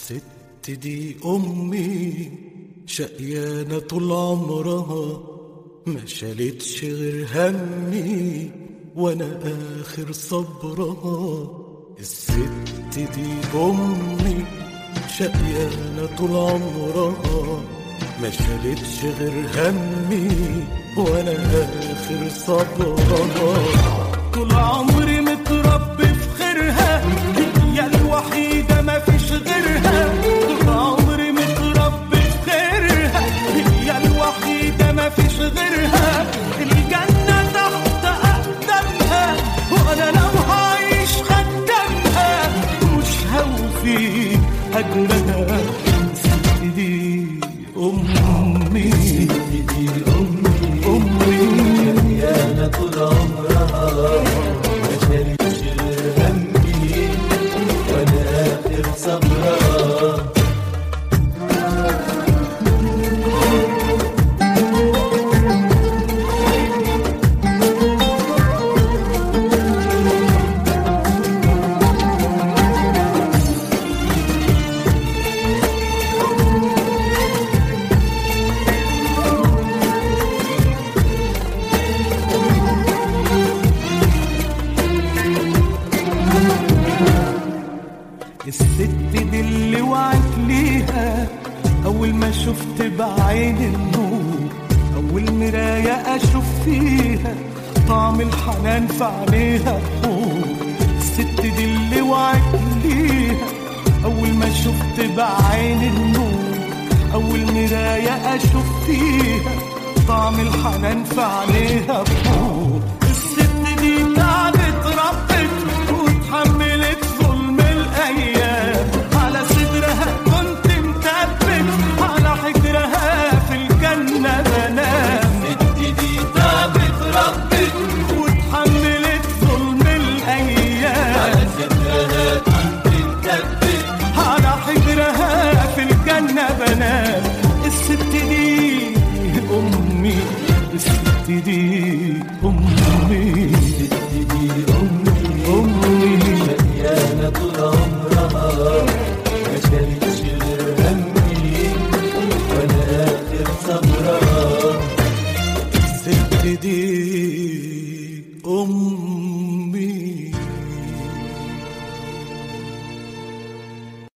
الست دي أمي شقيانة طول عمرها ما شالتش غير همي وأنا آخر صبرها الست دي أمي شقيانة طول عمرها ما شالتش غير همي وأنا آخر صبرها طول عمري متربي في خيرها هي الوحيدة ما فيش غيرها طول عمري متربي في خيرها هي الوحيدة ما فيش غيرها الجنة تحت أقدامها وأنا لو هعيش خدامها مش هوفي أجرها ست دي أمي دي أمي أمي أنا طول عمرها ما شالتش غير همي وأنا آخر صبرها الست دي اللي وعت ليها أول ما شفت بعين النور أول مراية أشوف فيها طعم الحنان في عينيها حور الست دي اللي وعت ليها أول ما شفت بعين النور أول مراية أشوف فيها طعم الحنان في عينيها حور